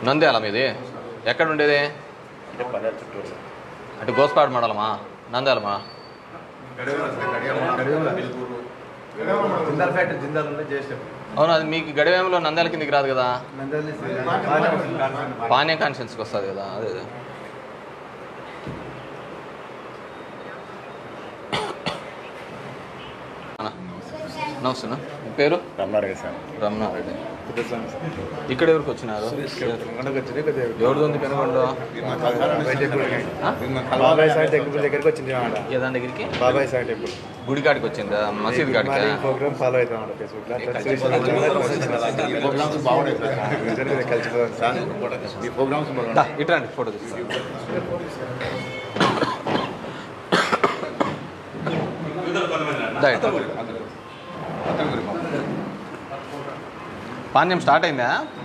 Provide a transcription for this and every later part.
నంద్యాల మీది ఎక్కడ ఉండేది అంటే పల్లె చుట్టూరు అంటే గోస్పాడు మండలమా నంద్యాలమా జిందాల్ ఫ్యాక్టరీ జిందాల్ ఉంటే చేసాం అవును అది మీకు గడివేమలో నంద్యాల కిందకి రాదు కదా నందాలి పానీయ కాన్షియన్స్కి వస్తుంది కదా అదే అదే. అన్న, నమస్తే అన్న. మీ పేరు రమణారు సార్ రమణారెడ్డి ఇక్కడ ఎవరికి వచ్చినారు ఎవరిది ఉంది పెనుగొండ బాబాయ్ సార్ టెంపుల్ దగ్గరికి వచ్చింది అన్నమాట ఏ దాని దగ్గరికి బాబాయ్ సార్ టెంపుల్ గుడి కాడికి వచ్చిందా మసీద్ కాడికి మరి ప్రోగ్రామ్ ఫాలో అవుతాం అన్నమాట ఫేస్బుక్ ప్రోగ్రామ్స్ బాగున్నాయి సార్ కలిసిపోదాం సార్ ఈ ప్రోగ్రామ్స్ దా, ఇట్రండి ఫోటో తీస్తాను దా, ఇట్రా. పాణ్యం స్టార్ట్ అయిందా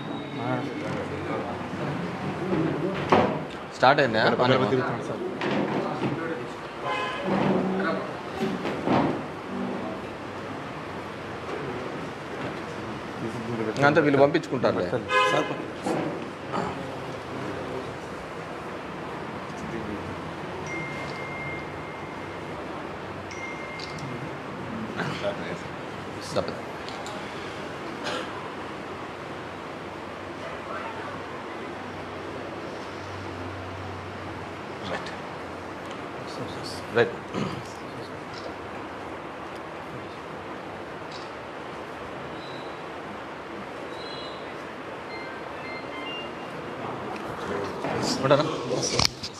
స్టార్ట్ అయిందా పాణ్యం అంతా వీళ్ళు పంపించుకుంటారులే Stop it. Right. Right. ఉంటారా